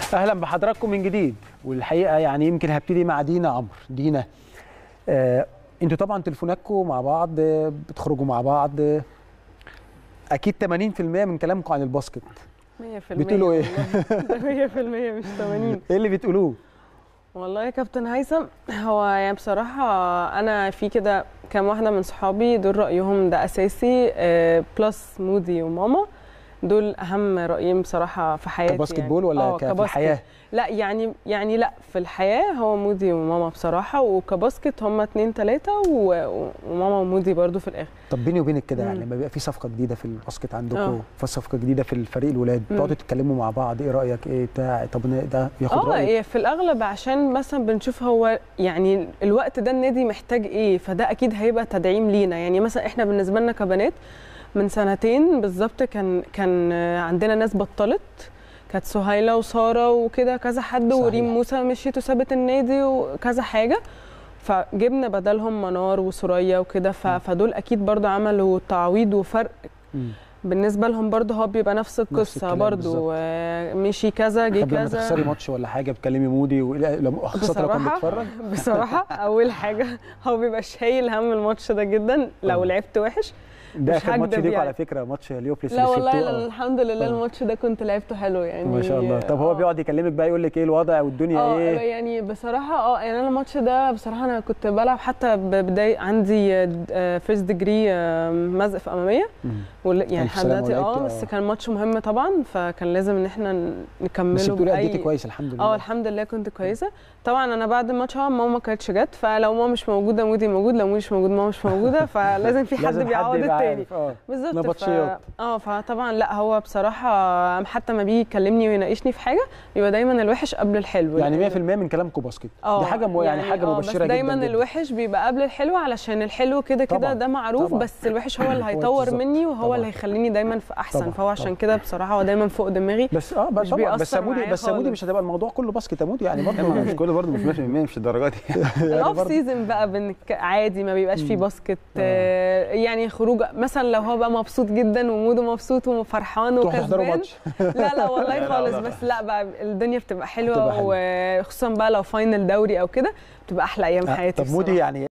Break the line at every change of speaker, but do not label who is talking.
اهلا بحضراتكم من جديد والحقيقه يعني يمكن هبتدي مع دينا عمرو دينا آه انتوا طبعا تليفوناتكم مع بعض آه، بتخرجوا مع بعض آه، اكيد 80% من كلامكم عن الباسكت
100%
بتقولوا إيه؟
والله. ده 100% مش 80
ايه اللي بتقولوه
والله يا كابتن هيثم هو يعني بصراحة أنا في كده كام واحدة من صحابي دول رأيهم ده أساسي آه، بلس مودي وماما دول أهم رأيين بصراحة في حياتي
كباسكت
يعني.
بول ولا
آه،
ك- في
كباسكت.
الحياه
لا يعني يعني لا في الحياة هو مودي وماما بصراحة وكباسكت هما اتنين تلاتة و- وماما ومودي برضو في الآخر
طب بيني وبينك كده يعني
مم.
لما بيبقى في صفقه جديده في الباسكت عندكم
آه.
في صفقه جديده في الفريق الولاد
مم.
تقعدوا تتكلموا مع بعض ايه رايك ايه بتاع طب ده ياخد
اه
رايك
إيه في الاغلب عشان مثلا بنشوف هو يعني الوقت ده النادي محتاج ايه فده اكيد هيبقى تدعيم لينا يعني مثلا احنا بالنسبه لنا كبنات من سنتين بالظبط كان كان عندنا ناس بطلت كانت سهيله وساره وكده كذا حد
صحيح.
وريم موسى مشيت وسابت النادي وكذا حاجه فجبنا بدلهم منار وسوريا وكده ف-
مم.
فدول اكيد برضو عملوا تعويض وفرق
مم.
بالنسبه لهم برضو هو بيبقى نفس القصه
الكلام
برضو
بالظبط.
آه، مشي كذا جه
طب لما
كذا
تخسري ماتش ولا حاجه بتكلمي مودي و- لا، لما خاصه لو كان
بصراحة
بيتفرج
بصراحة أول حاجة هو بيبقى شايل هم الماتش ده جدا لو
آه.
لعبت وحش
ده
مش
اخر ماتش
هكدب
ليكوا
يعني.
على فكره ماتش هليوبلس
لا
اللي
والله
كسبتوه.
لا
آه.
الحمد لله
آه.
الماتش ده كنت لعبته حلو يعني
ما شاء الله طب هو
آه.
بيقعد يكلمك بقى يقول لك ايه الوضع والدنيا
اه
ايه
يعني بصراحة اه يعني انا الماتش ده بصراحة انا كنت بلعب حتى بداية عندي فيرست ديجري مزق في امامية
مم.
وال- يعني
ألف
لحد
سلامة
دلوقتي اه
ولعبتي،
بس
آه.
كان ماتش مهم طبعا فكان لازم ان احنا نكمله
بس بتقولي
بأي-
اديتي كويس الحمد لله
اه الحمد لله كنت كويسه طبعا انا بعد الماتش اه ماما ما كانتش جت فلو ماما مش موجوده مودي موجود لو مودي مش موجود ماما مش موجوده فلازم في حد
لازم
بيعوض
يبقى
التاني
عارف، اه
بالظبط ف...
نبطشيات.
اه فطبعا لا هو بصراحه حتى ما بيجي يكلمني ويناقشني في حاجه يبقى دايما الوحش قبل الحلو
يعني
لأن-
100% من كلامكم باسكت
اه
دي حاجه مو يعني, حاجه
آه،
مبشره
بس دايما
جدا جدا.
الوحش بيبقى قبل الحلو علشان الحلو كده
طبعاً،
كده ده معروف
طبعاً.
بس الوحش هو اللي
هو
هيطور
بالظبط،
مني وهو
طبعاً.
اللي هيخليني دايما في احسن
طبعاً،
فهو عشان
طبعاً.
كده بصراحه هو دايما فوق دماغي
بس اه بس
مش
طبعا بس
بيأثر
مودي
معايا
بس مودي
خالص.
مش هتبقى الموضوع كله باسكت يا مودي يعني برضه
لا، مش كله برضه مش 100% مش الدرجات دي
الاوف
برضه-
سيزون بقى بنك عادي ما بيبقاش فيه
مم.
باسكت
آه.
آه، يعني خروج مثلا لو هو بقى مبسوط جدا وموده مبسوط وفرحان
تروحوا تحضروا
وكسبان
ماتش
لا لا والله
لا، لا،
خالص
لا.
بس لا بقى الدنيا بتبقى
بتبقى
حلوه
حلوة.
وخصوصا بقى لو فاينل دوري او كده بتبقى احلى ايام
آه،
حياتي
طب مودي
بصراحة.
يعني